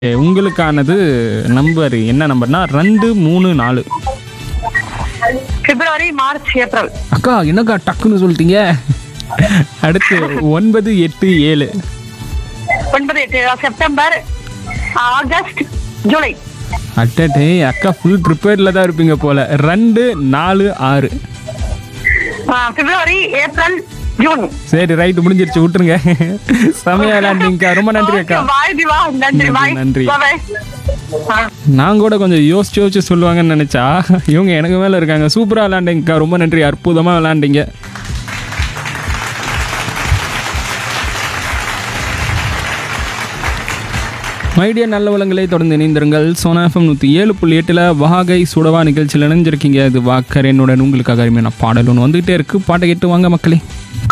ஏ, உங்களுக்கானது number என்ன நம்பர்னா ரெண்டு மூணு நாலு பிப்ரவரி மார்ச் ஏப்ரல் அக்கா என்னக்கா டக்குன்னு சொல்லிட்டீங்க அடுத்து ஒன்பது எட்டு ஏழு ஒன்பது எட்டு செப்டம்பர் ஆகஸ்ட் ஜூலை அட்டே அக்கா ஃபுல் ப்ரிப்பேர்டில் தான் இருப்பீங்க போல ரெண்டு நாலு ஆறு ஆ, பிப்ரவரி ஏப்ரல் ஜூன் சரி ரைட்டு முடிஞ்சிருச்சு விட்டுருங்க செமையா விளையாண்டீங்கக்கா ரொம்ப நன்றி அக்கா பாய் திவா நன்றி பாய் நன்றி. பாய் நான் கூட கொஞ்சம் யோசிச்சு யோசிச்சு சொல்லுவாங்கன்னு நினைச்சா இவங்க எனக்கு மேல இருக்காங்க சூப்பரா விளையாண்டீங்கக்கா ரொம்ப நன்றி அற்புதமா விளையாண்டீங்க மைடியா நல்ல வளங்களை தொடர்ந்து இணைந்திருங்கள் சோனா எஃப்எம் நூற்றி ஏழு புள்ளி எட்டில் வாகை சுடவா நிகழ்ச்சியில் இணைஞ்சிருக்கீங்க இது வாக்கர் என்னுடன் உங்களுக்காக அருமையான பாடல் ஒன்று வந்துகிட்டே இருக்கு பாட்டை கேட்டு வாங்க மக்களே